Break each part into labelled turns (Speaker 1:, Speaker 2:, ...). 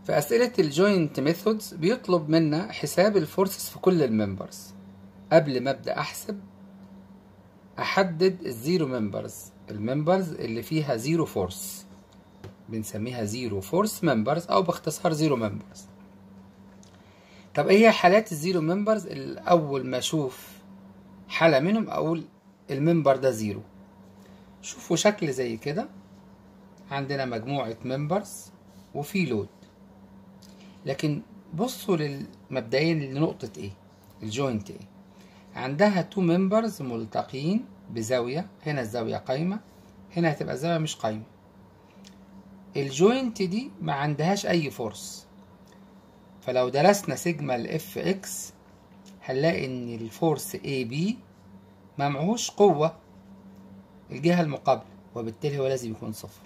Speaker 1: في أسئلة الجوينت ميثودز بيطلب منا حساب الفورسز في كل الممبرز قبل ما أبدأ أحسب أحدد الزيرو ممبرز الممبرز اللي فيها زيرو فورس بنسميها زيرو فورس ممبرز أو باختصار زيرو ممبرز طب ايه هي حالات الزيرو ممبرز الأول ما أشوف حالة منهم أقول الممبر ده زيرو شوفوا شكل زي كده عندنا مجموعة ممبرز وفي لود لكن بصوا لل- مبدئيا لنقطة ايه الجوينت ايه عندها تو ممبرز ملتقين بزاوية هنا الزاوية قايمة هنا هتبقى الزاوية مش قايمة الجوينت دي ما عندهاش أي فورس فلو درسنا سيجما الاف اكس هنلاقي ان الفورس اي بي ما معهوش قوة الجهة المقابلة وبالتالي هو لازم يكون صفر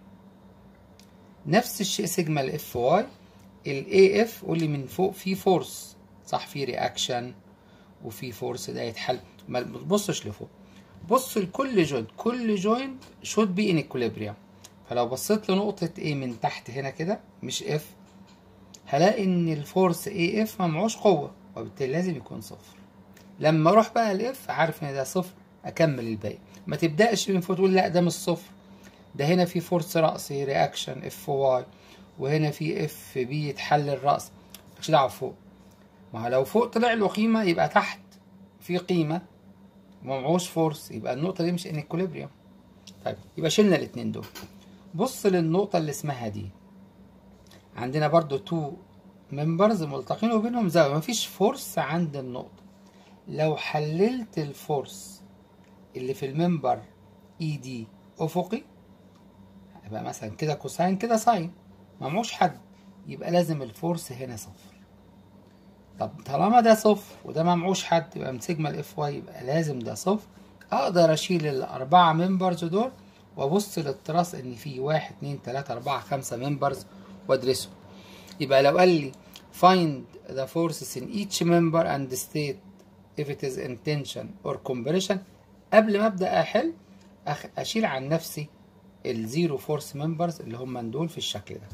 Speaker 1: نفس الشيء سيجما الاف واي الاي اف قولي من فوق في فورس صح في رياكشن وفي فورس ده يتحل ما تبصش لفوق بص لكل جوينت كل جوينت شود بي ان equilibrium فلو بصيت لنقطة A من تحت هنا كده مش F هلاقي ان الفورس اي اف ما معوش قوة وبالتالي لازم يكون صفر لما اروح بقى الاف عارف ان ده صفر اكمل الباقي ما تبداش من فوق تقول لا ده مش صفر ده هنا في فورس رأسي رياكشن اف واي وهنا في اف بي يتحل الرأس مش دعوة فوق ما هو لو فوق طلع له قيمة يبقى تحت في قيمة وما معوش فورس يبقى النقطة دي مش ان equilibrium طيب يبقى شلنا الاتنين دول بص للنقطة اللي اسمها دي عندنا برضو تو ممبرز ملتقين وبينهم زاوية مفيش فورس عند النقطة لو حللت الفورس اللي في الممبر اي دي افقي يبقى مثلا كده كوساين كده ساين ما معوش حد يبقى لازم الفورس هنا صفر طب طالما ده صفر وده ما معوش حد يبقى من سيجما الاف واي يبقى لازم ده صفر اقدر اشيل الاربعة ممبرز دول وابص للتراس ان في واحد اتنين تلاتة اربعة خمسة ممبرز وادرسهم يبقى لو قال لي find the forces in each member and state if it is in tension or compression قبل ما ابدا احل أخ... اشيل عن نفسي الزيرو فورس ممبرز اللي هم دول في الشكل ده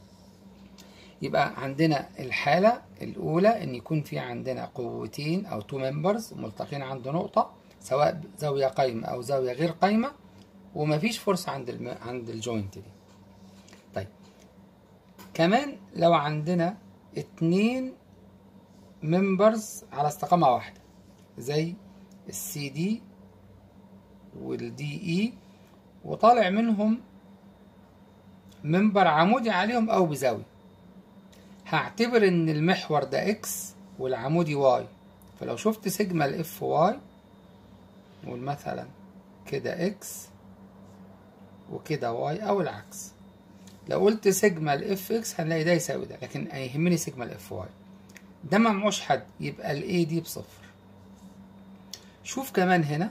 Speaker 1: يبقى عندنا الحالة الأولى إن يكون في عندنا قوتين أو تو ممبرز ملتقين عند نقطة سواء زاوية قايمة أو زاوية غير قايمة ومفيش فرصة عند الم... عند الجوينت دي طيب كمان لو عندنا اتنين ممبرز على استقامة واحدة زي السي دي والدي اي وطالع منهم ممبر عمودي عليهم او بزاوية هعتبر ان المحور ده اكس والعمودي واي فلو شفت سيجما الاف واي نقول مثلا كده اكس وكده واي او العكس لو قلت سيجما الاف اكس هنلاقي ده يساوي ده لكن يهمني سيجما الاف واي ده ما معوش حد يبقى الاي دي بصفر شوف كمان هنا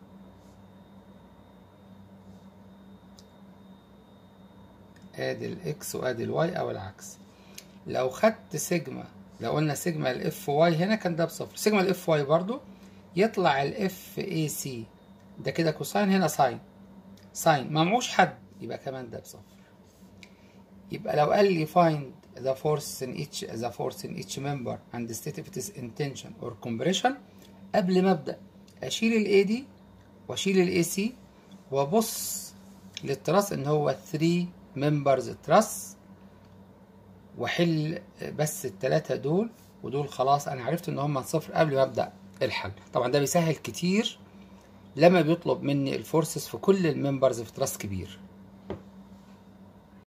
Speaker 1: ادي الاكس وادي الواي او العكس لو خدت سيجما لو قلنا سيجما الاف واي هنا كان ده بصفر سيجما الاف واي برضو يطلع الاف اي سي ده كده كوساين هنا ساين ساين ما معوش حد يبقى كمان ده بصفر يبقى لو قال لي find the force in each the force in each member and state if it is in tension or compression قبل ما ابدا اشيل الاي دي واشيل الاي سي وابص للتراس ان هو 3 members تراس واحل بس التلاتة دول ودول خلاص انا عرفت ان هم صفر قبل ما ابدا الحل طبعا ده بيسهل كتير لما بيطلب مني الفورسز في كل الممبرز في تراس كبير